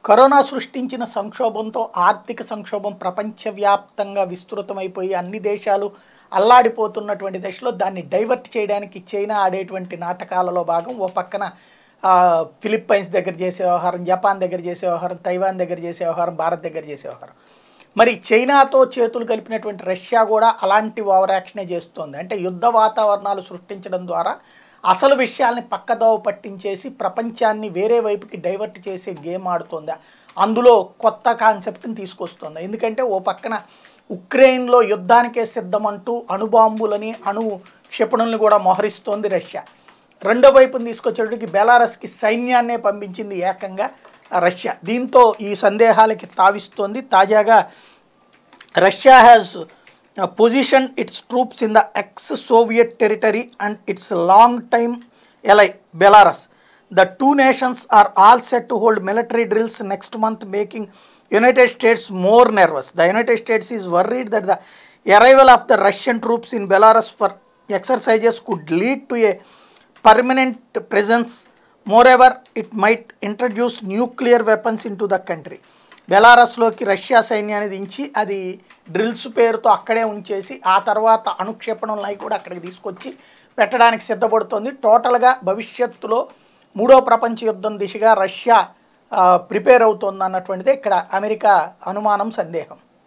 corona సృష్టించిన సంక్షోభంతో ఆర్థిక సంక్షోభం ప్రపంచవ్యాప్తంగా విస్తృతమైపోయి అన్ని దేశాలు అల్లాడిపోతున్నటువంటి దశలో దాన్ని డైవర్ట్ చేయడానికి చైనా ఆడేటువంటి నాటకాలలో భాగం ఓ పక్కన ఆ, ఫిలిప్పైన్స్ దగ్గర చేసే వ్యవహారం జపాన్ దగ్గర చేసే వ్యవహారం తైవాన్ దగ్గర చేసే వ్యవహారం భారత్ దగ్గర చేసే వ్యవహారం మరి చైనాతో చేతులు కలిపినటువంటి రష్యా కూడా అలాంటి ఓవర్ యాక్షనే చేస్తోంది అంటే యుద్ధ వాతావరణాలు సృష్టించడం ద్వారా అసలు విషయాల్ని పక్కదోవ పట్టించేసి ప్రపంచాన్ని వేరే వైపుకి డైవర్ట్ చేసే గేమ్ ఆడుతోంది అందులో కొత్త కాన్సెప్ట్ని తీసుకొస్తుంది ఎందుకంటే ఓ పక్కన ఉక్రెయిన్లో యుద్ధానికే సిద్ధమంటూ అణుబాంబులని అణు క్షిపణుల్ని కూడా మోహరిస్తోంది రష్యా రెండో వైపుని తీసుకొచ్చేటికి బెలారస్కి సైన్యాన్నే పంపించింది ఏకంగా రష్యా దీంతో ఈ సందేహాలకి తావిస్తోంది తాజాగా Russia has position its troops in the ex Soviet territory and its long time ally Belarus the two nations are all set to hold military drills next month making United States more nervous the United States is worried that the arrival of the Russian troops in Belarus for exercises could lead to a permanent presence moreover it might introduce nuclear weapons into the country బెలారస్లోకి Russia సైన్యాన్ని దించి అది drills పేరుతో అక్కడే ఉంచేసి ఆ తర్వాత అణుక్షేపణులను కూడా అక్కడికి తీసుకొచ్చి పెట్టడానికి సిద్ధపడుతోంది టోటల్గా భవిష్యత్తులో మూడో ప్రపంచ యుద్ధం దిశగా రష్యా ప్రిపేర్ అవుతోంది అన్నటువంటిదే ఇక్కడ అమెరికా అనుమానం సందేహం